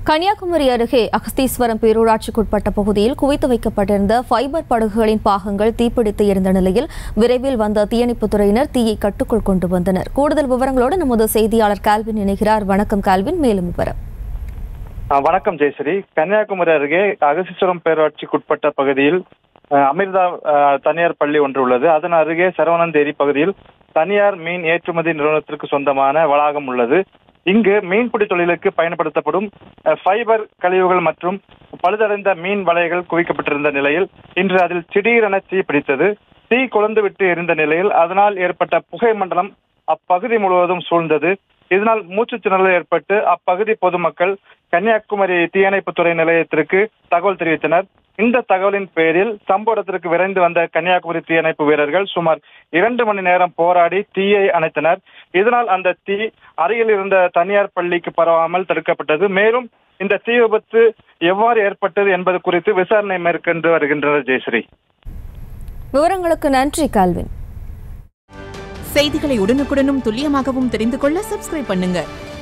கன்னியாகுமரி அருகே அகஸ்தீஸ்வரம் பேரூராட்சிக்குட்பட்ட பகுதியில் குவித்து வைக்கப்பட்டிருந்த ஃபைபர் படகுகளின் பாகங்கள் தீப்பிடித்து எரிந்த நிலையில் விரைவில் வந்த தீயணைப்புத் துறையினர் தீயை கட்டுக்குள் கொண்டு வந்தனர் கூடுதல் விவரங்களோடு நமது செய்தியாளர் கால்வின் இணைகிறார் வணக்கம் கால்வின் மேலும் விவரம் ஆ, வணக்கம் ஜெயஸ்ரீ கன்னியாகுமரி அருகே அகசீஸ்வரம் பேரூராட்சிக்குட்பட்ட பகுதியில் ஆ, அமிர்தா ஆ, தனியார் பள்ளி ஒன்று உள்ளது அதன் அருகே சரவணந்தேரி பகுதியில் தனியார் மீன் ஏற்றுமதி நிறுவனத்திற்கு சொந்தமான வளாகம் உள்ளது இங்கு மீன்பிடி தொழிலுக்கு பயன்படுத்தப்படும் அ, ஃபைபர் கழிவுகள் மற்றும் பழுதடைந்த மீன் வலைகள் குவிக்கப்பட்டிருந்த நிலையில் இன்று அதில் திடீரென தீ பிடித்தது தீ கொழுந்து விட்டு எரிந்த நிலையில் அதனால் ஏற்பட்ட புகை மண்டலம் அப்பகுதி முழுவதும் சூழ்ந்தது இதனால் மூச்சுத் திணறல் ஏற்பட்டு அப்பகுதி பொதுமக்கள் கன்னியாகுமரி தீயணைப்புத்துறை நிலையத்திற்கு தகவல் தெரிவித்தனர் இந்த தகவலின் பேரில் சம்பவ இடத்திற்கு விரைந்து வந்த கன்னியாகுமரி தீயணைப்பு வீரர்கள் சுமார் இரண்டு மணி நேரம் போராடி தீயை அணைத்தனர் இதனால் அந்த தீ அருகில் இருந்த தனியார் பள்ளிக்கு பரவாமல் தடுக்கப்பட்டது மேலும் இந்த தீ விபத்து எவ்வாறு ஏற்பட்டது என்பது குறித்து விசாரணை மேற்கொண்டு வருகின்றனர் ஜெயஸ்ரீ விவரங்களுக்கு நன்றி கால்வின் செய்திகளை உடனுக்குடனும் துல்லியமாகவும் தெரிந்து கொள்ள சப்ஸ்கிரைப் பண்ணுங்க